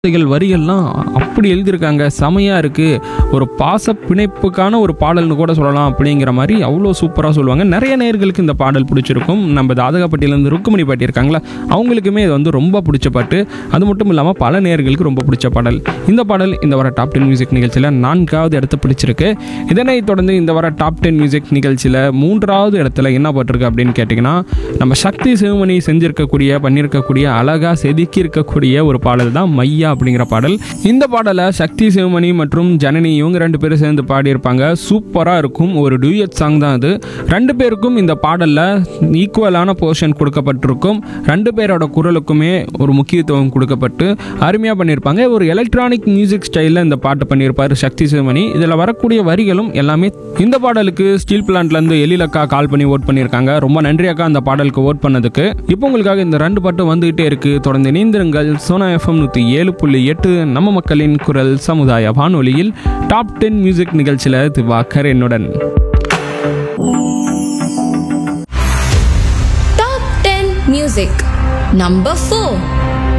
வார்த்தைகள் வரிகள்லாம் அப்படி எழுதியிருக்காங்க செமையாக இருக்குது ஒரு பாச பிணைப்புக்கான ஒரு பாடல்னு கூட சொல்லலாம் அப்படிங்கிற மாதிரி அவ்வளோ சூப்பராக சொல்லுவாங்க நிறைய நேயர்களுக்கு இந்த பாடல் பிடிச்சிருக்கும் நம்ம தாதகப்பட்டியிலேருந்து ருக்குமணி பாட்டி இருக்காங்களா அவங்களுக்குமே இது வந்து ரொம்ப பிடிச்ச பாட்டு அது மட்டும் இல்லாமல் பல நேயர்களுக்கு ரொம்ப பிடிச்ச பாடல் இந்த பாடல் இந்த வர டாப் டென் மியூசிக் நிகழ்ச்சியில் நான்காவது இடத்த பிடிச்சிருக்கு இதனைத் தொடர்ந்து இந்த வர டாப் டென் மியூசிக் நிகழ்ச்சியில் மூன்றாவது இடத்துல என்ன போட்டிருக்கு அப்படின்னு கேட்டிங்கன்னா நம்ம சக்தி சிவமணி செஞ்சிருக்கக்கூடிய பண்ணியிருக்கக்கூடிய அழகாக செதுக்கி இருக்கக்கூடிய ஒரு பாடல் தான் மையா அப்படிங்கிற பாடல் இந்த பாடலை சக்தி சிவமணி மற்றும் ஜனனி இவங்க ரெண்டு பேரும் சேர்ந்து பாடியிருப்பாங்க சூப்பராக இருக்கும் ஒரு டூயட் சாங் தான் அது ரெண்டு பேருக்கும் இந்த பாடலில் ஈக்குவலான போர்ஷன் கொடுக்கப்பட்டிருக்கும் ரெண்டு பேரோட குரலுக்குமே ஒரு முக்கியத்துவம் கொடுக்கப்பட்டு அருமையாக பண்ணியிருப்பாங்க ஒரு எலக்ட்ரானிக் மியூசிக் ஸ்டைலில் இந்த பாட்டு பண்ணியிருப்பார் சக்தி சிவமணி இதில் வரக்கூடிய வரிகளும் எல்லாமே இந்த பாடலுக்கு ஸ்டீல் பிளான்ட்லேருந்து எழிலக்கா கால் பண்ணி ஓட் பண்ணியிருக்காங்க ரொம்ப நன்றி அக்கா அந்த பாடலுக்கு ஓட் பண்ணதுக்கு இப்போ உங்களுக்காக இந்த ரெண்டு பாட்டு வந்துகிட்டே இருக்கு தொடர்ந்து இணைந்திருங்கள் சோனா எஃப்எம் நூற்றி ஏழு புள்ளி எட்டு நம்ம மக்களின் குரல் சமுதாய வானொலியில் டாப் டென் மியூசிக் நிகழ்ச்சியில் திவாகர் என்னுடன் Top 10 Music Number 4